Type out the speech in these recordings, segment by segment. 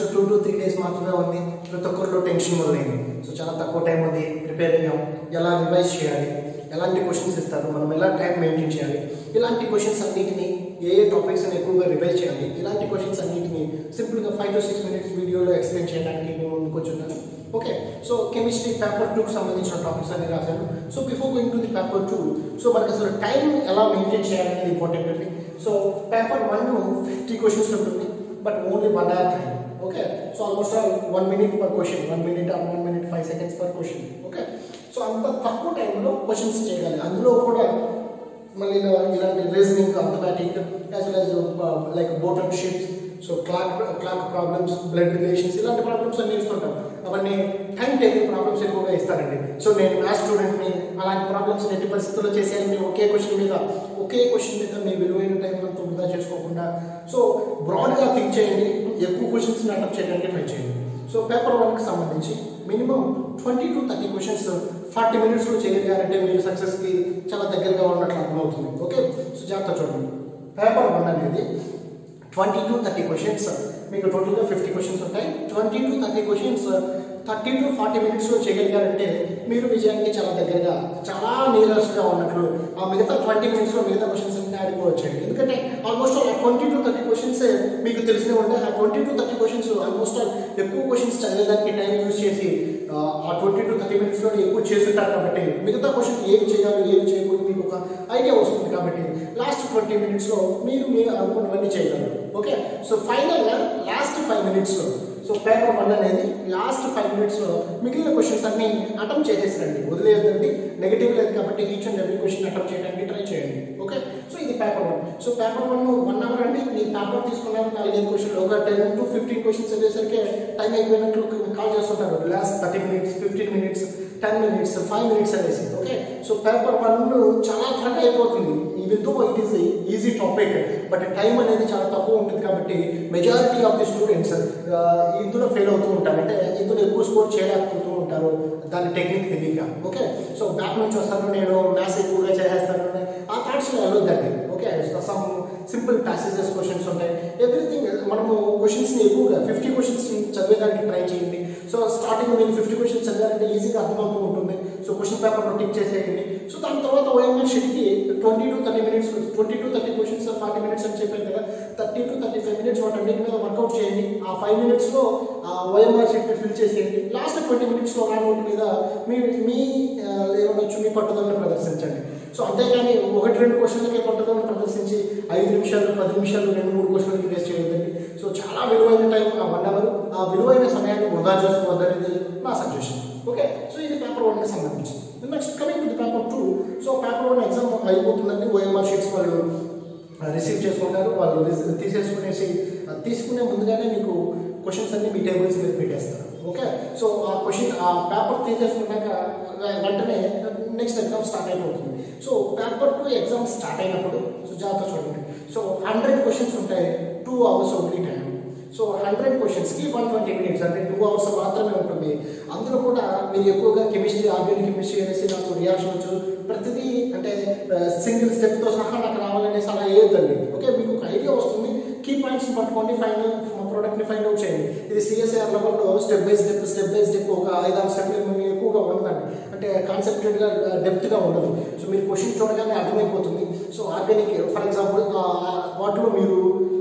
just two to three days మాత్రమే ఉంది ప్రతి ఒక్కరిలో టెన్షన్ మొదలైంది సో చాలా తక్కువ టైం ఉంది ప్రిపేర్ అయ్యాం ఎలా రివైజ్ చేయాలి ఎలాంటి క్వశ్చన్స్ ఇస్తారు మనం ఎలా టైం మెయింటైన్ చేయాలి ఇలాంటి క్వశ్చన్స్ అన్నిటిని ఏ ఏ టాపిక్స్ అని ఎక్కువగా రివైజ్ చేయాలి ఇలాంటి క్వశ్చన్స్ అన్నిటిని సింపుల్గా ఫైవ్ టు సిక్స్ మినిట్స్ వీడియోలో ఎక్స్ప్లెయిన్ చేయడానికి నేను ముందుకు వచ్చున్నాను ఓకే సో కెమిస్ట్రీ పేపర్ టూకి సంబంధించిన టాపిక్స్ అన్ని రాశాను so before going to the paper two so మనకి అసలు టైం ఎలా మెయింటైన్ చేయాలనేది ఇంపార్టెంట్ అండి so paper one fifty questions ఉంటుంది but only one hour time okay so almost one minute per question one minute or one minute five seconds per question okay so అంత తక్కువ టైంలో questions చేయగలి అందులో కూడా మళ్ళీ ఇలా- ఇలాంటి reasoning arithmetic as well as like boat and ships so clock clock problems blood relations ఇలాంటి problems అన్ని ఇస్తుంటాం అవన్నీ టైం టేకింగ్ ప్రాబ్లమ్స్ ఎక్కువగా ఇస్తారండి సో నేను మ్యాథ్స్ స్టూడెంట్ని అలాంటి ప్రాబ్లమ్స్ ఎట్టి పరిస్థితుల్లో చేసేయాలని ఒకే క్వశ్చన్ మీద ఒకే క్వశ్చన్ మీద మీ విలువైన టైం అంతా వృధా చేసుకోకుండా సో బ్రాడ్గా థింక్ చేయండి ఎక్కువ క్వశ్చన్స్ అటెంప్ట్ చేయడానికి ట్రై చేయండి సో పేపర్ వన్కి సంబంధించి minimum twenty to thirty questions forty మినిట్స్లో చేయగలిగారంటే మీరు సక్సెస్కి చాలా దగ్గరగా ఉన్నట్లు అర్థమవుతుంది ఓకే సో జాగ్రత్త చూడండి పేపర్ వన్ అనేది ట్వంటీ టు థర్టీ క్వశ్చన్స్ మీకు టోటల్గా ఫిఫ్టీ క్వశ్చన్స్ ఉంటాయి twenty to thirty questions thirty to forty మినిట్స్లో చేయగలిగారంటే మీరు విజయానికి చాలా దగ్గరగా చాలా నియరెస్ట్గా ఉన్నట్లు ఆ మిగతా ట్వంటీ మినిట్స్లో మిగతా క్వశ్చన్స్ అన్ని ఆడిపోవచ్చండి ఎందుకంటే almost all twenty to thirty questions మీకు తెలిసినవి ఉంటాయి ఆ twenty to thirty questions almost all ఎక్కువ క్వశ్చన్స్ చదివేదానికి టైం యూజ్ చేసి ఆ, ఆ ట్వంటీ టు థర్టీ మినిట్స్లో ఎక్కువ చేస్తుంటారు కాబట్టి మిగతా క్వశ్చన్ ఏం చేయాలి ఏం చేయకూడదు మీకు ఒక ఐడియా వస్తుంది కాబట్టి లాస్ట్ ట్వంటీ మినిట్స్లో మీరు మీరు అనుకున్నవన్నీ చేయగలరు ఓకే సో ఫైనల్గా లాస్ట్ ఫైవ్ మినిట్స్లో సో పేపర్ వన్ అనేది లాస్ట్ ఫైవ్ మినిట్స్లో మిగిలిన క్వశ్చన్స్ అన్ని అటెంప్ట్ చేసేసరండి వదిలేదండి నెగిటివ్ లేదు కాబట్టి each and every question attempt చేయడానికి ట్రై చేయండి ఓకే సో ఇది paper one so paper one one hour అంటే మీ పేపర్ తీసుకున్నారు నాలుగైదు క్వశ్చన్ ఒక టెన్ టు ఫిఫ్టీన్ క్వశ్చన్స్ చదివేసరికి టైం అయిపోయినట్లు కాల్ చేస్తుంటారు last thirty minutes fifteen minutes ten minutes five minutes అనేసి ఓకే సో పేపర్ వన్ చాలా త్వరగా అయిపోతుంది even though it is easy topic but time అనేది చాలా తక్కువ ఉంటుంది కాబట్టి మెజారిటీ ఆఫ్ ది స్టూడెంట్స్ ఇందులో ఫెయిల్ అవుతూ ఉంటారు అంటే ఇందులో ఎక్కువ స్కోర్ చేయలేకపోతూ ఉంటారు దాని టెక్నిక్ తెలియక ఓకే సో బ్యాక్ నుంచి వస్తాను నేను మ్యాథ్స్ ఎక్కువగా చేసేస్తాను అని ఆ థాట్స్లో వెళ్ళొద్దండి okay some simple passages questions ఉంటాయి ఎవ్రీథింగ్ మనము క్వశ్చన్స్ని ఎక్కువగా ఫిఫ్టీ క్వశ్చన్స్ చదివేదానికి ట్రై చేయండి సో స్టార్టింగ్ మీరు ఫిఫ్టీ క్వశ్చన్స్ చదివారంటే ఈజీగా అర్థమవుతూ ఉంటుంది సో క్వశ్చన్ పేపర్లో టిక్ చేసేయండి సో దాని తర్వాత ఓఎంఆర్ షీట్కి twenty to thirty minutes twenty to thirty questions forty minutes అని చెప్పాను కదా thirty to thirty five minutes వాటన్నిటి మీద వర్కౌట్ చేయండి ఆ ఫైవ్ మినిట్స్లో ఓఎంఆర్ షీట్ ఫిల్ చేసేయండి లాస్ట్ ట్వంటీ మినిట్స్లో ఆ నోట్ మీద మీ మీ ఆ, ఏమనొచ్చు మీ పట్టుదలను ప్రదర్శించండి సో అంతేగాని ఒకటి రెండు క్వశ్చన్లకే పట్టుదలను ప్రదర్శించి ఐదు నిమిషాలు పది నిమిషాలు రెండు మూడు క్వశ్చన్లకి వేస్ట్ చేయొద్దండి సో చాలా విలువైన టైం ఆ వన్ అవర్ ఆ విలువైన సమయాన్ని వృధా చేసుకోవద్దనేది నా సజెషన్ ఓకే సో ఇది పేపర్ వన్కి సంబంధించి next coming to paper two so paper one exam అయిపోతుందండి ఓఎంఆర్ షీట్స్ వాళ్ళు రిసీవ్ చేసుకుంటారు వాళ్ళు రిసీ- తీసేసుకునేసి ఆ తీసుకునే ముందుగానే మీకు క్వశ్చన్స్ అన్ని మీ టేబుల్స్ మీద పెట్టేస్తారు ఓకే సో ఆ క్వశ్చన్ ఆ పేపర్ తీసేసుకున్నాక వెంటనే నెక్స్ట్ ఎగ్జామ్ స్టార్ట్ అయిపోతుంది so paper two exam start అయినప్పుడు సో జాగ్రత్త చూడండి సో హండ్రెడ్ క్వశ్చన్స్ ఉంటాయి two hours only time so hundred క్వశ్చన్స్కి వన్ ట్వంటీ మినిట్స్ అంటే టూ అవర్స్ మాత్రమే ఉంటుంది అందులో కూడా మీరు ఎక్కువగా కెమిస్ట్రీ ఆర్గానిక్ కెమిస్ట్రీ అనేసి నాకు రియాక్షన్స్ ప్రతిదీ అంటే సింగిల్ స్టెప్తో సహా నాకు రావాలనేసి అలా వేయొద్దండి ఓకే మీకు ఒక ఐడియా వస్తుంది కీ పాయింట్స్ పట్టుకోండి ఫైనల్ ప్రోడక్ట్ని ఫైండ్ అవుట్ చేయండి ఇది సిఎస్ఐఆర్ లెవెల్లో step by step step by step ఒక ఐదు ఆరు స్టెప్లు ఎక్కువగా ఉండదండి అంటే కాన్సెప్టెడ్గా డెప్త్గా ఉండదు సో మీరు క్వశ్చన్ చూడగానే అర్థమైపోతుంది సో ఆర్గానిక్ ఫర్ ఎగ్జాంపుల్ వాటిలో మీరు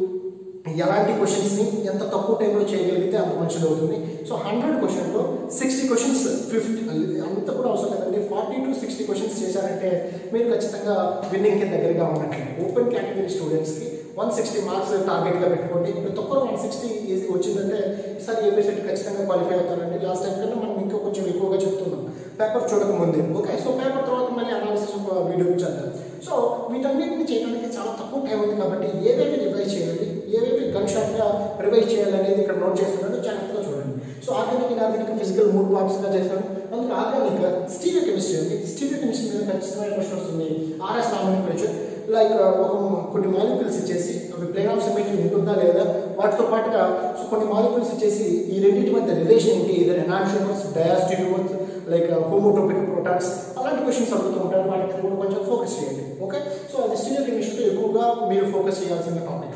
ఎలాంటి క్వశ్చన్స్ని ఎంత తక్కువ టైంలో చేయగలిగితే అంత మంచిది అవుతుంది సో హండ్రెడ్ క్వశ్చన్లో సిక్స్టీ క్వశ్చన్స్ ఫిఫ్టీ అంత కూడా అవసరం లేదండి ఫార్టీ టు సిక్స్టీ క్వశ్చన్స్ చేశారంటే మీరు ఖచ్చితంగా విన్నింగ్కి దగ్గరగా ఉన్నట్లే ఓపెన్ కేటగిరీ స్టూడెంట్స్కి వన్ సిక్స్టీ మార్క్స్ టార్గెట్గా పెట్టుకోండి ప్రతి ఒక్కరు వన్ సిక్స్టీ ఈజీ వచ్చిందంటే ఈసారి ఏపీసెట్ ఖచ్చితంగా క్వాలిఫై అవుతారండి లాస్ట్ టైం కన్నా మనం ఇంకా కొంచెం ఎక్కువగా చెప్తున్నాం పేపర్ చూడక ముందే ఓకే సో పేపర్ తర్వాత మళ్ళీ అనాలిసిస్ ఒక వీడియో చేద్దాం సో వీటన్నిటిని చేయడానికి చాలా తక్కువ టైం ఉంది కాబట్టి ఏవేవి రివైజ్ చేయాలి ఏవేవి గన్ షాట్గా రివైజ్ చేయాలనేది ఇక్కడ నోట్ చేస్తున్నాను జాగ్రత్తగా చూడండి సో ఆర్గానిక్ ఇన్ఆర్గానిక్ ఫిజికల్ మూడు బాక్స్గా చేశాను అందులో ఆర్గానిక్ స్టీరియో కెమిస్ట్రీ ఉంది స్టీరియో కెమిస్ట్రీ మీద ఖచ్చితమైన క్వశ్చన్ వస్తుంది ఆర్ఎస్ నామినిక్లేచర్ లైక్ ఒక కొన్ని మాలిక్యూల్స్ ఇచ్చేసి అవి ప్లేన్ ఆఫ్ సిమెట్రీ ఉంటుందా లేదా వాటితో పాటుగా సో కొన్ని మాలిక్యూల్స్ ఇచ్చేసి ఈ రెండింటి మధ్య రిలేషన్ ఏంటి ఇద్దరు enantiomers diastereomers like homotopic protons అలాంటి క్వశ్చన్స్ అడుగుతూ ఉంటారు వాటి మీద కూడా కొంచెం ఫోకస్ చేయండి ఓకే సో అది స్టీరియో కెమిస్ట్రీలో ఎక్కువగా మీరు ఫోకస్ చేయాల్సిన టాపిక్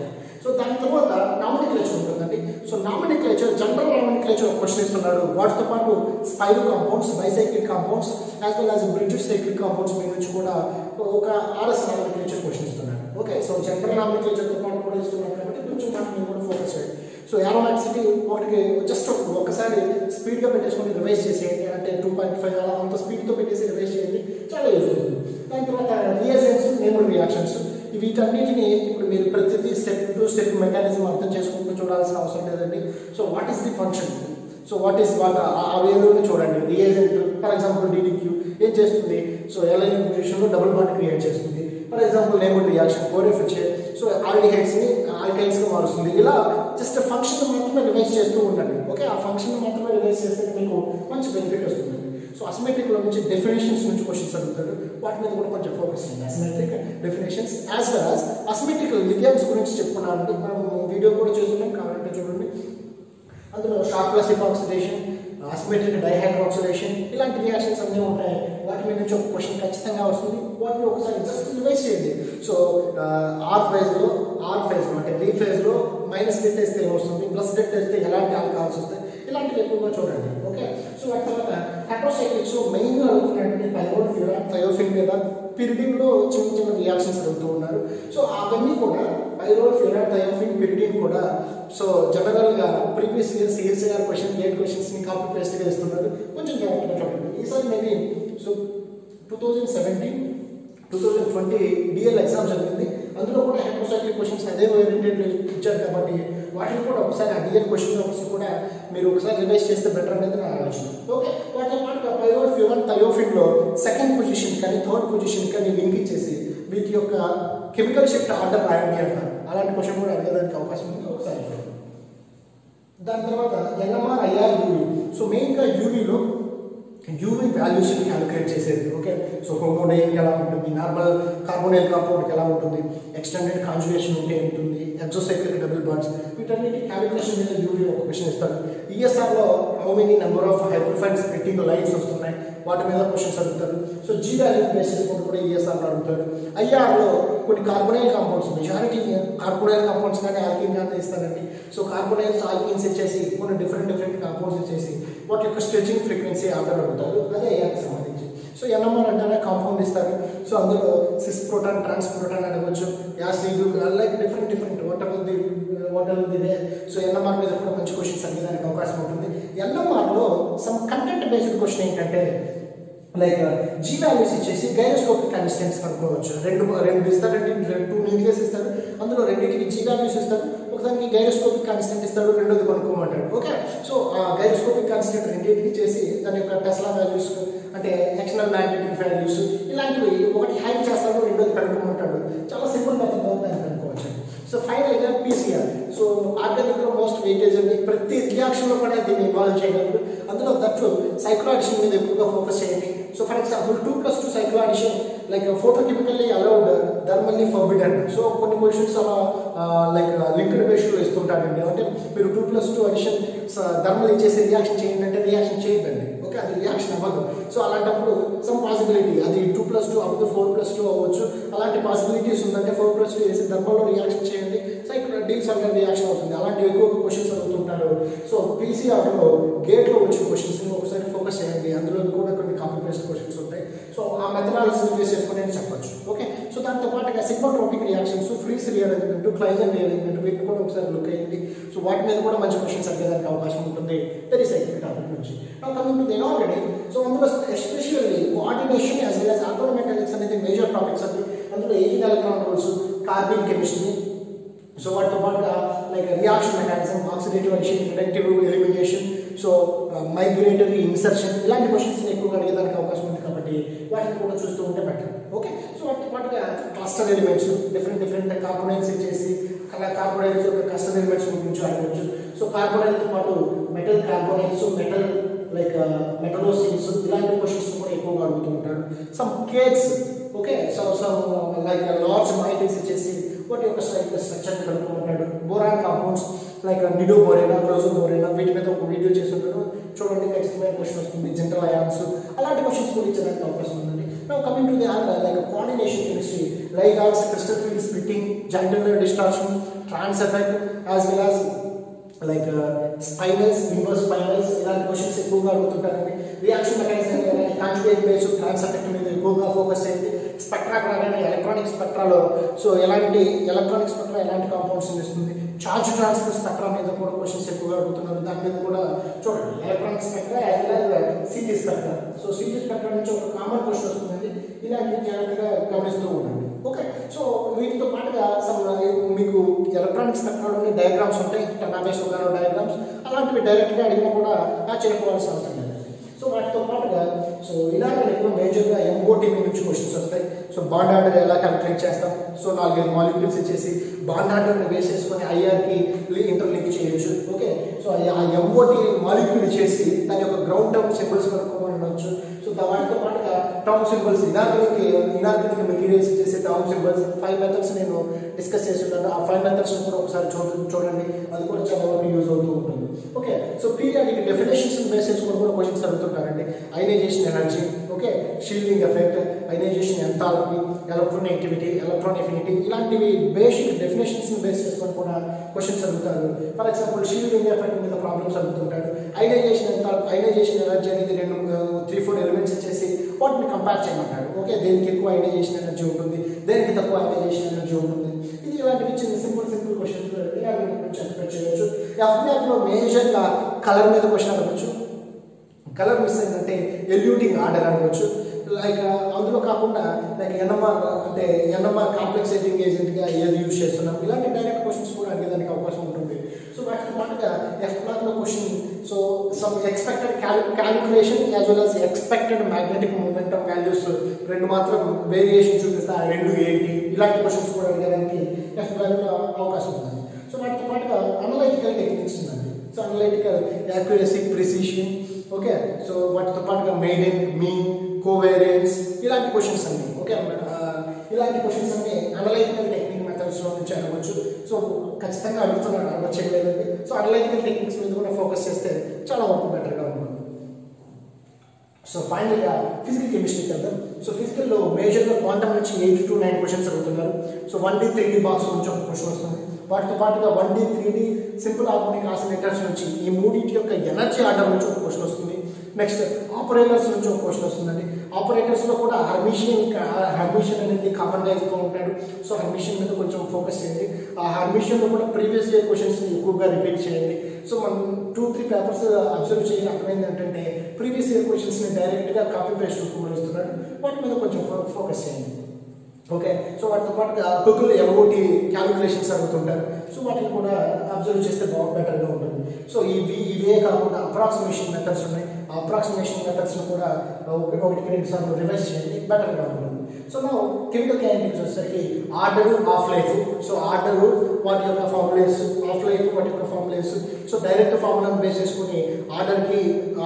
సో దాని తర్వాత నామినిక్లేచర్ ఉంటుందండి సో నామినిక్లేచర్ జనరల్ నామినిక్లేచర్ ఒక క్వశ్చన్ ఇస్తున్నాడు వాటితో పాటు spiro compounds bicyclic compounds as well as bridge cyclic compounds మీద నుంచి కూడా ఒక ఆర్ఎస్ నామినిక్లేచర్ క్వశ్చన్ ఇస్తున్నాడు ఓకే సో జనరల్ నామినిక్లేచర్తో పాటు కూడా ఇస్తున్నాడు కాబట్టి కొంచెం దాని మీద కూడా ఫోకస్ చేయండి సో ఏరోమాక్సిటీ ఒకటికి జస్ట్ ఒక్కసారి స్పీడ్గా పెట్టేసుకొని రివైజ్ చేసేయండి అంటే టూ పాయింట్ ఫైవ్ అలా అంత స్పీడ్తో పెట్టేసి రివైజ్ చేయండి చాలా యూజ్ అవుతుంది దాని తర్వాత రియేజెంట్స్ నేమల్ రియాక్షన్స్ వీటన్నిటిని ఇప్పుడు మీరు ప్రతిదీ స్టెప్ టు స్టెప్ మెకానిజం అర్థం చేసుకుంటూ చూడాల్సిన అవసరం లేదండి so what is the function so what is what ఆ వేలోనే చూడండి రియేజెంట్ ఫర్ ఎగ్జాంపుల్ డిడిక్యూ ఏం చేస్తుంది సో ఎల్ఐన్ పొజిషన్లో డబుల్ బాండ్ క్రియేట్ చేస్తుంది ఫర్ ఎగ్జాంపుల్ నేమల్ రియాక్షన్ కోరెఫ్ వచ్చే సో ఆల్డిహైడ్స్ని ఆల్కైన్స్గా మారుస్తుంది ఇలా జస్ట్ ఫంక్షన్ మాత్రమే రివైజ్ చేస్తూ ఉండండి ఓకే ఆ ఫంక్షన్ మాత్రమే రివైజ్ చేస్తే మీకు మంచి బెనిఫిట్ వస్తుంది సో అసిమెట్రిక్లో నుంచి డెఫినేషన్స్ నుంచి క్వశ్చన్స్ అడుగుతాడు వాటి మీద కూడా కొంచెం ఫోకస్ చేయండి asymmetric definitions as well as asymmetric lithiums గురించి చెప్పుకున్నానండి మనం వీడియో కూడా చూస్తున్నాం కావాలంటే చూడండి అందులో short plastic oxidation asymmetric dihydroxylation ఇలాంటి రియాక్షన్స్ అన్నీ ఉంటాయి వాటి మీద నుంచి ఒక క్వశ్చన్ ఖచ్చితంగా వస్తుంది వాటిని ఒకసారి జస్ట్ రివైజ్ చేయండి సో ఆర్ ఫేజ్లో ఆర్ ఫేజ్లో అంటే బి ఫేజ్లో మైనస్ డెట్ వేస్తే ఏమొస్తుంది ప్లస్ డెట్ వేస్తే ఎలాంటి ఆల్కహాల్స్ వస్తాయి ఇలాంటివి ఎక్కువగా చూడండి ఓకే సో వాటి తర్వాత హెట్రోసైక్లిక్స్ మెయిన్గా అడుగుతున్నటువంటి పైరోడ్ ఫ్యూరాన్ థయోఫిన్ మీద పిరిడిన్లో చిన్న చిన్న రియాక్షన్స్ అడుగుతూ ఉన్నారు సో అవన్నీ కూడా పైరోడ్ ఫ్యూరాన్ థయోఫిన్ పిరిడిన్ కూడా సో జనరల్గా previous year CSIR question GATE క్వశ్చన్స్ని కాపీ పేస్ట్గా ఇస్తున్నారు కొంచెం జాగ్రత్తగా చూడండి ఈసారి maybe so two thousand seventeen two thousand twenty DL exam జరిగింది అందులో కూడా హెట్రోసైక్లిక్ క్వశ్చన్స్ అదే ఓరియంటెడ్ ఇచ్చారు కాబట్టి వాటిని కూడా ఒకసారి ఆ డిఎల్ క్వశ్చన్ పేపర్స్ కూడా మీరు ఒకసారి రివైజ్ చేస్తే బెటర్ అనేది నా ఆలోచన ఓకే వాటితో పాటు పైరోడ్ ఫ్యూవన్ థయోఫిన్లో సెకండ్ పొజిషన్ కానీ థర్డ్ పొజిషన్ కానీ లింక్ ఇచ్చేసి వీటి యొక్క కెమికల్ షిఫ్ట్ ఆర్డర్ రాయండి అంటారు అలాంటి క్వశ్చన్ కూడా అడిగేదానికి అవకాశం ఉంది ఒకసారి చూడండి దాని తర్వాత ఎన్ఎంఆర్ ఐఆర్ యూవీ సో మెయిన్గా యూవీలో యూవీ వాల్యూస్ని క్యాలిక్యులేట్ చేసేది ఓకే సో హోమోడైన్ ఎలా ఉంటుంది నార్మల్ కార్బోనైల్ కాంపౌండ్కి ఎలా ఉంటుంది ఎక్స్టెండెడ్ కాన్జుగేషన్ ఉంటే ఉంటుంది ఎగ్జోసైక్లిక్ డబుల్ బాండ్స్ వీటన్నిటి క్యాలిక్యులేషన్ మీద యూవీ ఒక క్వశ్చన్ ఇస్తారు ఈఎస్ఆర్లో how many number of hyperfine splitting lines వస్తున్నాయి వాటి మీద క్వశ్చన్స్ అడుగుతారు సో జీ వాల్యూ బేస్ చేసుకుంటూ కూడా ఈఎస్ఆర్లో అడుగుతారు ఐఆర్లో కొన్ని carbonyl compounds majority carbonyl compounds కానీ ఆల్కిన్ కానీ ఇస్తారండి సో కార్బోనైల్స్ ఆల్కిన్స్ ఇచ్చేసి కొన్ని డిఫరెంట్ డిఫరెంట్ కాంపౌండ్స్ ఇచ్చేసి వాటి యొక్క స్ట్రెచింగ్ ఫ్రీక్వెన్సీ ఆర్డర్ అడుగుతారు అదే ఐఆర్కి సంబంధించి సో ఎన్ఎంఆర్ అంటేనే కాంపౌండ్ ఇస్తారు సో అందులో సిస్ ప్రోటాన్ ట్రాన్స్ ప్రోటాన్ అడగవచ్చు acid like different different whatever the whatever the so NMR మీద కూడా మంచి క్వశ్చన్స్ అడిగేదానికి అవకాశం ఉంటుంది ఎన్ఎంఆర్లో సమ్ కంటెంట్ బేస్డ్ క్వశ్చన్ ఏంటంటే లైక్ జీ వాల్యూస్ ఇచ్చేసి గైరోస్కోపిక్ కన్సిస్టెన్స్ కనుక్కోవచ్చు రెండు రెండు ఇస్తారంటే రెండు టూ న్యూక్లియస్ ఇస్తారు అందులో రెండింటికి జీ వాల్యూస్ ఇస్తారు ఒకదానికి గైరోస్కోపిక్ కాన్స్టెంట్ ఇస్తాడు రెండోది కనుక్కోమంటాడు ఓకే సో ఆ గైరోస్కోపిక్ కాన్స్టెంట్ రెండింటికి చేసి దాని యొక్క టెస్లా వాల్యూస్ అంటే ఎక్స్టర్నల్ మ్యాగ్నెటిక్ వాల్యూస్ ఇలాంటివి ఒకటి హైడ్ చేస్తాడు రెండోది కనుక్కోమంటాడు చాలా సింపుల్ మెథడ్ దాన్ని కనుక్కోవచ్చు సో ఫైనల్గా పీసీఆర్ సో ఆర్గానిక్లో మోస్ట్ వెయిటేజ్ ఉంది ప్రతి రియాక్షన్లో కూడా దీన్ని ఇన్వాల్వ్ చేయగలరు అందులో దట్టు సైక్లాడిషన్ మీద ఎక్కువగా ఫోకస్ చేయండి so for example two plus two cycloaddition like photochemically allowed thermally forbidden so కొన్ని క్వశ్చన్స్ అలా లైక్ లింక్డ్ బేస్లో ఇస్తుంటాడండి అంటే మీరు two plus two addition thermal ఇచ్చేసి రియాక్షన్ చేయండి అంటే రియాక్షన్ చేయదండి ఓకే అది రియాక్షన్ అవ్వదు సో అలాంటప్పుడు సమ్ పాసిబిలిటీ అది టూ ప్లస్ టూ అవ్వదు ఫోర్ ప్లస్ టూ అవ్వచ్చు అలాంటి పాసిబిలిటీస్ ఉందంటే ఫోర్ ప్లస్ టూ వేసి థర్మల్లో రియాక్షన్ చేయండి సైకిల్ డీల్స్ అంటే రియాక్షన్ అవుతుంది అలాంటి ఎక్కువ క్వశ్చన్స్ అడుగుతుంటారు సో పీసీఆర్లో గేట్లో వచ్చిన క్వశ్చన్స్ ఒకసారి ఫోకస్ చేయండి అందులో కూడా కొన్ని కాపీ పేస్ట్ క్వశ్చన్స్ ఉంటాయి సో ఆ మెథడాలజీ బేస్ చేసుకుని నేను చెప్పొచ్చు ఓకే సో దాంతో పాటుగా sigmatropic reactions Fries rearrangement Claisen rearrangement వీటిని కూడా ఒకసారి లుక్ అయ్యండి సో వాటి మీద కూడా మంచి క్వశ్చన్స్ అడిగేదానికి అవకాశం ఉంటుంది వెరీ సైకిల్ టాపిక్ నుంచి కమింగ్ టు ఆల్రెడీ సో అందులో especially coordination as well as automechanics అనేది మేజర్ టాపిక్స్ అండి అందులో eighteen electron rules carbon chemistry so వాటితో పాటుగా like reaction mechanism oxidative addition reductive elimination so migratory insertion ఇలాంటి questions ఎక్కువగా అడిగేదానికి అవకాశం ఉంది కాబట్టి వాటిని కూడా చూస్తూ ఉంటే బెటర్ ఓకే సో వాటితో పాటుగా cluster elements different different carbonyls ఇచ్చేసి అలా కార్బోనైల్స్ యొక్క క్లస్టర్ ఎలిమెంట్స్ గురించి అడగవచ్చు సో కార్బోనైల్తో పాటు metal carbonyls metal like metallocenes ఇలాంటి క్వశ్చన్స్ కూడా ఎక్కువగా అడుగుతూ ఉంటాడు some cakes okay so some like large moieties ఇచ్చేసి వాటి యొక్క స్ట్రక్చర్ కనుక్కుంటాడు boron compounds like nido borane closo borane వీటి మీద ఒక వీడియో చేసి ఉంటాడు చూడండి ఖచ్చితమైన క్వశ్చన్ వస్తుంది జనరల్ అయాన్స్ అలాంటి క్వశ్చన్స్ కూడా ఇచ్చడానికి అవకాశం ఉందండి నా coming to the like coordination chemistry like ఆల్స్ crystal field splitting Jahn Teller distortion trans effect as well as like spinels inverse spinels ఇలాంటి క్వశ్చన్స్ ఎక్కువగా అడుగుతుంటారండి reaction mechanism conjugate based trans effect మీద ఎక్కువగా ఫోకస్ అయింది స్పెక్ట్రా కానీ ఎలక్ట్రానిక్ స్పెక్ట్రాలో so ఎలాంటి ఎలక్ట్రానిక్ స్పెక్ట్రా ఎలాంటి కాంపౌండ్స్ ఇస్తుంది చార్జ్ ట్రాన్స్ఫర్ స్పెక్ట్రా మీద కూడా క్వశ్చన్స్ ఎక్కువగా అడుగుతున్నారు దాని మీద కూడా చూడండి electronic spectra as well as CT spectra so CT spectra నుంచి ఒక కామన్ క్వశ్చన్ వస్తుందండి ఇలాంటివి జాగ్రత్తగా గమనిస్తూ ఉండండి ఓకే సో వీటితో పాటుగా సమ్ మీకు ఎలక్ట్రానిక్ స్పెక్ట్రాలోని డయాగ్రామ్స్ ఉంటాయి టనాబేస్ గాను డయాగ్రామ్స్ అలాంటివి డైరెక్ట్గా అడిగినా కూడా ఆశ్చర్యపోవాల్సిన అవసరం లేదు సో వాటితో పాటుగా సో ఇలాంటి ఎక్కువ మేజర్గా ఎంఓటీ నుంచి క్వశ్చన్స్ వస్తాయి సో బాండ్ ఆర్డర్ ఎలా క్యాలిక్యులేట్ చేస్తాం సో నాలుగైదు మాలిక్యూల్స్ ఇచ్చేసి బాండ్ ఆర్డర్ని బేస్ చేసుకొని ఐఆర్కి ఇంటర్లింక్ చేయొచ్చు ఓకే సో ఆ ఎంఓటీ మాలిక్యూల్ ఇచ్చేసి దాని యొక్క గ్రౌండ్ టర్మ్ సింబల్స్ కనుక్కోమని అనొచ్చు సో దా- వాటితో పాటుగా term symbols inorganic inorganic materials చేసే టర్మ్ సింబల్స్ ఫైవ్ మెథడ్స్ నేను డిస్కస్ చేస్తున్నాను ఆ ఫైవ్ మెథడ్స్ కూడా ఒకసారి చూడ చూడండి అది కూడా చాలా వరకు యూజ్ అవుతూ ఉంటుంది okay so periodic definitions base చేసుకొని కూడా క్వశ్చన్స్ అడుగుతుంటారండి ionization energy okay shielding effect ionization enthalpy electron activity electron affinity ఇలాంటివి బేసిక్ డెఫినేషన్స్ బేస్ చేసుకొని కూడా క్వశ్చన్స్ అడుగుతారు ఫర్ ఎగ్జాంపుల్ షీల్డింగ్ ఎఫెక్ట్ మీద ప్రాబ్లమ్స్ అడుగుతుంటాడు అయనైజేషన్ ఎంత అయనైజేషన్ ఎనర్జీ అనేది రెండు త్రీ ఫోర్ ఎలిమెంట్స్ ఇచ్చేసి వాటిని కంపేర్ చేయమంటాడు ఓకే దేనికి ఎక్కువ అయనైజేషన్ ఎనర్జీ ఉంటుంది దేనికి తక్కువ అయనైజేషన్ ఎనర్జీ ఉంటుంది ఇది ఇలాంటివి చిన్న సింపుల్ సింపుల్ క్వశ్చన్స్ ఇలాంటి నుంచి ఎక్స్పెక్ట్ చేయొచ్చు ఎఫ్బిఆర్లో మేజర్గా కలర్ మీద క్వశ్చన్ అడగచ్చు కలర్ మిస్ అయిందంటే ఎల్యూటింగ్ ఆర్డర్ అనవచ్చు లైక్ అందులో కాకుండా లైక్ ఎన్ఎంఆర్ అంటే ఎన్ఎంఆర్ కాంప్లెక్స్ ఎయిటింగ్ ఏజెంట్గా ఏది యూజ్ చేస్తున్నాం ఇలాంటి డైరెక్ట్ క్వశ్చన్స్ కూడా అడిగేదానికి అవకాశం ఉంటుంది సో వాటితో పాటుగా ఎఫ్బ్లాక్లో question so some expected calculation as well as expected magnetic momentum values రెండు మాత్రం వేరియేషన్ చూపిస్తే ఆ రెండు ఏంటి ఇలాంటి క్వశ్చన్స్ కూడా అడిగేదానికి ఎఫ్బ్లాక్లో అవకాశం ఉంది సో వాటితో పాటుగా అనలైటికల్ టెక్నిక్స్ ఉందండి so analytical accuracy precision okay so వాటితో పాటుగా మెయిన్ మీన్ కోవేరియన్స్ ఇలాంటి క్వశ్చన్స్ అన్ని ఓకే ఇలాంటి క్వశ్చన్స్ అన్ని అనలైటికల్ టెక్నిక్ మెథడ్స్లో నుంచి అడగవచ్చు సో ఖచ్చితంగా అడుగుతున్నాడు అడగచ్చేయలేదండి సో అనలైటికల్ టెక్నిక్స్ మీద కూడా ఫోకస్ చేస్తే చాలా వరకు బెటర్గా ఉంటుంది సో ఫైనల్గా ఫిజికల్ కెమిస్ట్రీకి వెళ్దాం సో ఫిజికల్లో మేజర్గా క్వాంటమ్ నుంచి ఎయిట్ టు నైన్ క్వశ్చన్స్ అడుగుతున్నారు so one D three D box నుంచి ఒక క్వశ్చన్ వస్తుంది వాటితో పాటుగా one D three D simple harmonic oscillators నుంచి ఈ మూడింటి యొక్క ఎనర్జీ ఆర్డర్ నుంచి ఒక క్వశ్చన్ వస్తుంది నెక్స్ట్ ఆపరేటర్స్ నుంచి ఒక క్వశ్చన్ వస్తుందండి ఆపరేటర్స్లో కూడా హర్మిషన్ హర్మిషన్ అనేది కామన్గా ఇస్తూ ఉంటాడు సో హర్మిషన్ మీద కొంచెం ఫోకస్ చేయండి ఆ హర్మిషన్లో కూడా ప్రీవియస్ ఇయర్ క్వశ్చన్స్ ఎక్కువగా రిపీట్ చేయండి సో మనం టూ త్రీ పేపర్స్ అబ్జర్వ్ చేయాలి అర్థమైంది ఏంటంటే ప్రీవియస్ ఇయర్ క్వశ్చన్స్ని డైరెక్ట్గా కాపీ పేస్ట్ రూపంలో ఇస్తున్నాడు వాటి మీద కొంచెం ఫో- ఫోకస్ చేయండి ఓకే సో వాటితో పాటుగా హుకుల్ ఎంఓటి క్యాలిక్యులేషన్స్ అడుగుతుంటారు సో వాటిని కూడా అబ్జర్వ్ చేస్తే బాగా బెటర్గా ఉంటుంది సో ఇవి ఇవే కాకుండా అప్రాక్సిమేషన్ మెథడ్స్ ఉన్నాయి ఆ అప్రాక్సిమేషన్ మెథడ్స్ను కూడా ఒక- ఒకటికి రెండు సార్లు రివైజ్ చేయండి బెటర్గా ఉంటుంది సో నా కెమికల్ కైనటిక్స్ వచ్చేసరికి order of life so order వాటి యొక్క ఫార్ములేస్ ఆఫ్ లైఫ్ వాటి యొక్క ఫార్ములేస్ సో డైరెక్ట్ ఫార్ములాను బేస్ చేసుకుని ఆర్డర్కి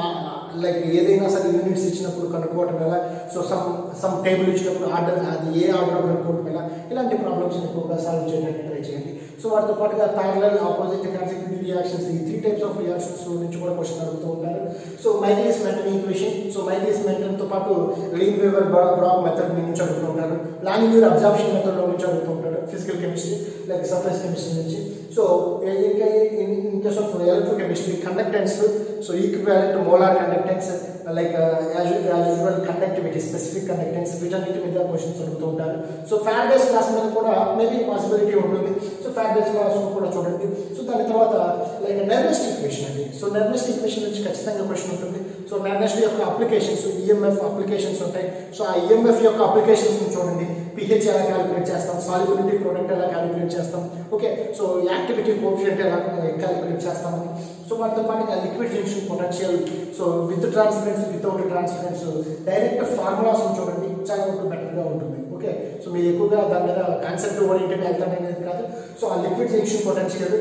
లైక్ ఏదైనా సరే యూనిట్స్ ఇచ్చినప్పుడు కనుక్కోవటం ఎలా సో సమ్ సమ్ టేబుల్ ఇచ్చినప్పుడు ఆర్డర్ అది ఏ ఆర్డర్ కనుక్కోవటం ఎలా ఇలాంటి ప్రాబ్లమ్స్ ఎక్కువగా సాల్వ్ చేయడానికి ట్రై చేయండి సో వాటితో పాటుగా ప్యారలల్ ఆపోజిట్ కాన్సెక్యూటివ్ రియాక్షన్స్ ఈ త్రీ టైప్స్ ఆఫ్ రియాక్షన్స్ నుంచి కూడా క్వశ్చన్ అడుగుతూ ఉంటారు so Michaelis Menten equation so Michaelis మెంటన్తో పాటు లీన్ వేవర్ బ్రాక్ మెథడ్ నుంచి అడుగుతూ ఉంటారు లాంగ్యూర్ అబ్జార్ప్షన్ మెథడ్లో నుంచి అడుగుతూ ఉంటారు physical chemistry like surface chemistry నుంచి సో ఇంకా in case of electrochemistry conductance so equivalent molar conductance like as usual conductivity specific conductance వీటన్నిటి మీద క్వశ్చన్స్ అడుగుతూ ఉంటారు సో ఫ్యాట్ క్లాస్ మీద కూడా మేబీ పాసిబిలిటీ ఉంటుంది సో ఫ్యాట్ బేస్ క్లాస్ కూడా చూడండి సో దాని తర్వాత లైక్ నర్వస్ ఈక్వేషన్ అండి సో నర్వస్ ఈక్వేషన్ నుంచి ఖచ్చితంగా క్వశ్చన్ ఉంటుంది సో నర్వస్ యొక్క అప్లికేషన్స్ ఈఎంఎఫ్ అప్లికేషన్స్ ఉంటాయి సో ఆ ఈఎంఎఫ్ యొక్క అప్లికేషన్స్ చూడండి పిహెచ్ ఎలా క్యాలిక్యులేట్ చేస్తాం సాలిబిలిటీ ప్రొడక్ట్ ఎలా క్యాలిక్యులేట్ చేస్తాం ఓకే సో యాక్టివిటీ కోఫిషియంట్ ఎలా క్యాలిక్యులేట్ చేస్తామని సో వాటితో పాటుగా liquid junction potential so with transference without transference direct formulas చూడండి చాలా వరకు బెటర్గా ఉంటుంది ఓకే సో మీరు ఎక్కువగా దాని మీద కాన్సెప్ట్ ఓరియంటెడ్ వెళ్తాం అనేది కాదు సో ఆ liquid junction potential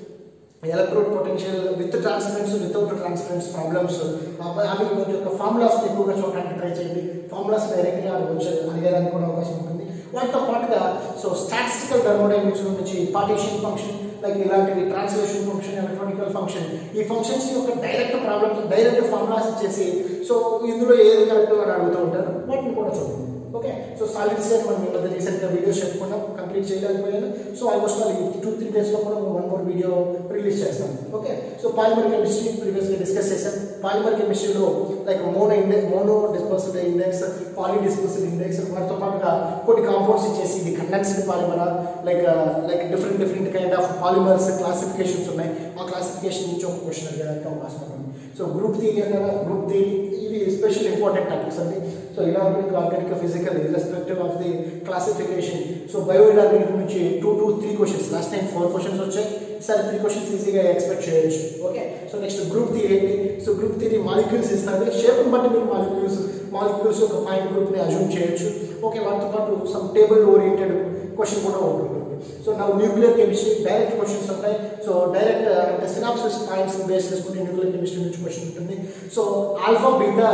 electrode potential with transference without transference problems అవి వాటి యొక్క ఫార్ములాస్ ఎక్కువగా చూడడానికి ట్రై చేయండి ఫార్ములాస్ డైరెక్ట్గా అడగచ్చు అడిగేదానికి కూడా అవకాశం ఉంటుంది వాటితో పాటుగా సో స్టాటిస్టికల్ థర్మోడైనమిక్స్ నుంచి పార్టీషన్ ఫంక్షన్ లైక్ ఇలాంటివి ట్రాన్స్లేషన్ ఫంక్షన్ ఎలక్ట్రానికల్ ఫంక్షన్ ఈ ఫంక్షన్స్ యొక్క డైరెక్ట్ ప్రాబ్లమ్స్ డైరెక్ట్ ఫార్ములాస్ ఇచ్చేసి సో ఇందులో ఏది కరెక్ట్ అని అడుగుతూ ఉంటారు వాటిని కూడా చూడండి ఓకే సో సాలిడ్ స్టేట్ మనం ఈ మధ్య రీసెంట్గా వీడియోస్ చెప్పుకున్నాం కంప్లీట్ చేయలేకపోయాను సో ఆల్మోస్ట్ వాళ్ళు టూ త్రీ డేస్లో కూడా వన్ మోర్ వీడియో రిలీజ్ చేస్తాం ఓకే సో పాలిమర్ కెమిస్ట్రీ ప్రీవియస్గా డిస్కస్ చేశాం పాలిమర్ కెమిస్ట్రీలో like mono index mono dispersible index poly dispersible index వాటితో పాటుగా కొన్ని కాంపౌండ్స్ ఇచ్చేసి ఇది condensed polymer like like different different kind of polymers classifications ఉన్నాయి ఆ క్లాసిఫికేషన్ నుంచి ఒక క్వశ్చన్ అడగడానికి అవకాశం ఉంటుంది సో గ్రూప్ థియరీ అన్నారా గ్రూప్ థియరీ ఇవి స్పెషల్ ఇంపార్టెంట్ టాపిక్స్ అండి so inorganic organic physical irrespective of the classification so bioinorganic నుంచి two to three questions last time four questions వచ్చాయి సరే త్రీ క్వశ్చన్స్ ఈజీగా ఎక్స్పెక్ట్ చేయొచ్చు okay so next group theory ఏంటి so group theory molecules ఇస్తుంది షేప్ని బట్టి మీరు మాలిక్యూల్స్ మాలిక్యూల్స్ ఒక ఫైన్ గ్రూప్ని అజ్యూమ్ చేయొచ్చు ఓకే వాటితో పాటు సమ్ టేబుల్ ఓరియంటెడ్ క్వశ్చన్ కూడా ఉంటుంది సో నా న్యూక్లియర్ కెమిస్ట్రీ డైరెక్ట్ క్వశ్చన్స్ ఉంటాయి సో డైరెక్ట్ అంటే సినాప్సిస్ పాయింట్స్ బేస్ చేసుకుని న్యూక్లియర్ కెమిస్ట్రీ నుంచి క్వశ్చన్ ఉంటుంది so alpha beta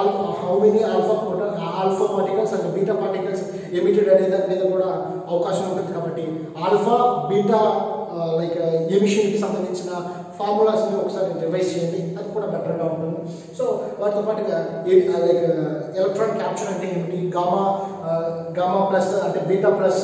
how many alpha alpha particles and beta particles emitted అనే దాని మీద కూడా అవకాశం ఉంటుంది కాబట్టి ఆల్ఫా బీటా లైక్ ఎమిషన్కి సంబంధించిన ఫార్ములాస్ని ఒకసారి రివైజ్ చేయండి అది కూడా బెటర్గా ఉంటుంది సో వాటితో పాటుగా లైక్ ఎలక్ట్రాన్ క్యాప్చర్ అంటే ఏమిటి గామా గామా ప్లస్ అంటే బీటా ప్లస్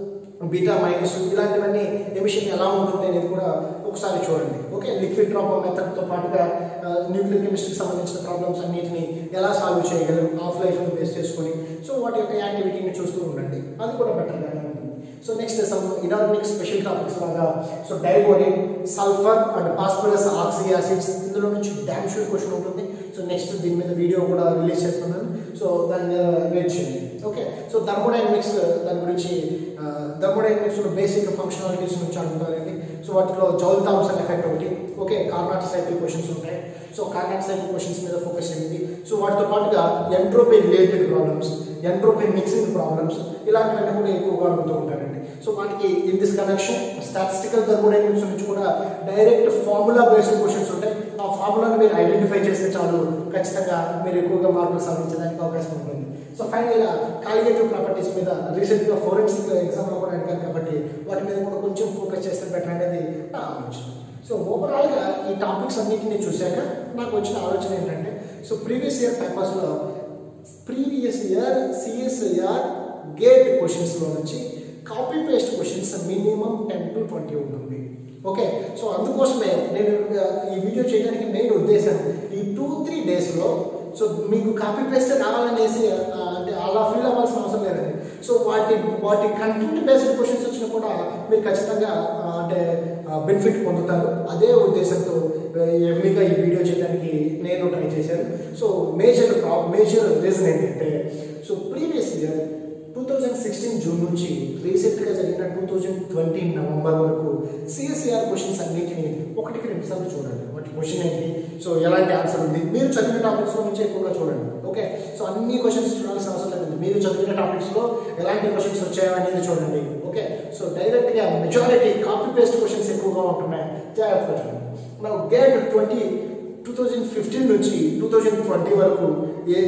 బీటా మైనస్ ఇలాంటివన్నీ ఎమిషన్ ఎలా ఉంటుంది అనేది కూడా ఒకసారి చూడండి ఓకే లిక్విడ్ డ్రాప్ మెథడ్తో పాటుగా న్యూక్లియర్ కెమిస్ట్రీకి సంబంధించిన ప్రాబ్లమ్స్ అన్నిటిని ఎలా సాల్వ్ చేయగలం ఆఫ్ లైఫ్ను బేస్ చేసుకొని సో వాటి యొక్క యాక్టివిటీని చూస్తూ ఉండండి అది కూడా బెటర్గానే ఉంటుంది so next some inorganic special topics లాగా so diborane sulphur and phosphorus oxyacids ఇందులో నుంచి డ్యామ్ షూర్ క్వశ్చన్ ఉంటుంది సో నెక్స్ట్ దీని మీద వీడియో కూడా రిలీజ్ చేస్తున్నాను సో దాని మీద వెయిట్ చేయండి ఓకే సో థర్మోడైనమిక్స్ దాని గురించి థర్మోడైనమిక్స్లో బేసిక్ ఫంక్షనాలిటీస్ నుంచి అడుగుతారండి సో వాటిలో జౌల్ థామ్సన్ ఎఫెక్ట్ ఒకటి ఓకే కార్నాట్ సైకిల్ క్వశ్చన్స్ ఉంటాయి సో కార్నాట్ సైకిల్ క్వశ్చన్స్ మీద ఫోకస్ చేయండి సో వాటితో పాటుగా entropy related problems entropy mixing problems ఇలాంటివన్నీ కూడా ఎక్కువగా అడుగుతూ ఉంటారండి సో వాటికి in this connection statistical thermodynamics నుంచి కూడా డైరెక్ట్ ఫార్ములా బేస్డ్ క్వశ్చన్స్ ఉంటాయి ఆ ఫార్ములాను మీరు ఐడెంటిఫై చేస్తే చాలు ఖచ్చితంగా మీరు ఎక్కువగా మార్కులు సాధించడానికి అవకాశం ఉంటుంది సో ఫైనల్గా కాలిగేటివ్ ప్రాపర్టీస్ మీద రీసెంట్గా ఫోరెన్సిక్ ఎగ్జామ్లో కూడా అడిగారు కాబట్టి వాటి మీద కూడా కొంచెం ఫోకస్ చేస్తే బెటర్ అనేది నా ఆలోచన సో ఓవరాల్గా ఈ టాపిక్స్ అన్నింటినీ చూశాక నాకు వచ్చిన ఆలోచన ఏంటంటే సో ప్రీవియస్ ఇయర్ పేపర్స్లో ప్రీవియస్ ఇయర్ సిఎస్ఐఆర్ గేట్ క్వశ్చన్స్లో నుంచి copy paste questions minimum ten to twenty ఉంటుంది ఓకే సో అందుకోసమే నేను ఈ వీడియో చేయడానికి మెయిన్ ఉద్దేశం ఈ టూ త్రీ డేస్లో సో మీకు కాపీ పేస్ట్ రావాలనేసి అంటే అలా ఫీల్ అవ్వాల్సిన అవసరం లేదండి సో వాటి వాటి కంటెంట్ బేస్డ్ క్వశ్చన్స్ వచ్చినా కూడా మీరు ఖచ్చితంగా అంటే బెనిఫిట్ పొందుతారు అదే ఉద్దేశంతో ఎమ్మిగా ఈ వీడియో చేయడానికి నేను ట్రై చేశాను సో మేజర్ మేజర్ రీజన్ ఏంటంటే so previous year two thousand sixteen June నుంచి రీసెంట్గా జరిగిన టూ థౌజండ్ ట్వంటీ నవంబర్ వరకు సిఎస్సిఆర్ క్వశ్చన్స్ అన్నింటినీ ఒకటికి రెండు సార్లు చూడండి వాటి క్వశ్చన్ ఏంటి సో ఎలాంటి ఆన్సర్ ఉంది మీరు చదివిన టాపిక్స్లో నుంచి ఎక్కువగా చూడండి ఓకే సో అన్ని క్వశ్చన్స్ చూడాల్సిన అవసరం లేదు మీరు చదివిన టాపిక్స్లో ఎలాంటి క్వశ్చన్స్ వచ్చాయో అనేది చూడండి ఓకే సో డైరెక్ట్గా మెజారిటీ కాపీ పేస్ట్ క్వశ్చన్స్ ఎక్కువగా ఉంటున్నాయి జాగ్రత్తగా చూడండి మనం GATE twenty two thousand fifteen నుంచి టూ థౌజండ్ ట్వంటీ వరకు ఏ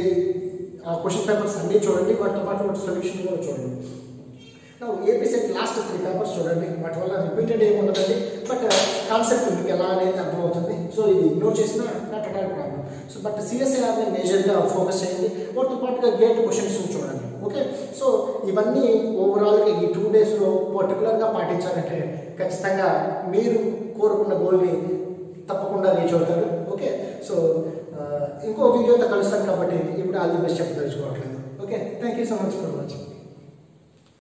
ఆ క్వశ్చన్ పేపర్స్ అన్నీ చూడండి వాటితో పాటు వాటి సొల్యూషన్ కూడా చూడండి నా AP SET last three papers చూడండి వాటి వల్ల రిపీటెడ్ ఏమి ఉండదండి బట్ కాన్సెప్ట్ మీకు ఎలా అనేది అర్థమవుతుంది సో ఇది ఇగ్నోర్ చేసినా not at all problem so but సిఎస్ఐఆర్ని మేజర్గా ఫోకస్ చేయండి వాటితో పాటుగా గేట్ క్వశ్చన్స్ చూడండి ఓకే సో ఇవన్నీ ఓవరాల్గా ఈ టూ డేస్లో పర్టికులర్గా పాటించాలంటే ఖచ్చితంగా మీరు కోరుకున్న గోల్ని తప్పకుండా రీచ్ అవుతారు ఓకే సో ఇంకో వీడియోతో కలుస్తాను కాబట్టి ఇప్పుడు ఆల్ ది బెస్ట్ చెప్పదలుచుకోవట్లేదు okay thank you so much for watching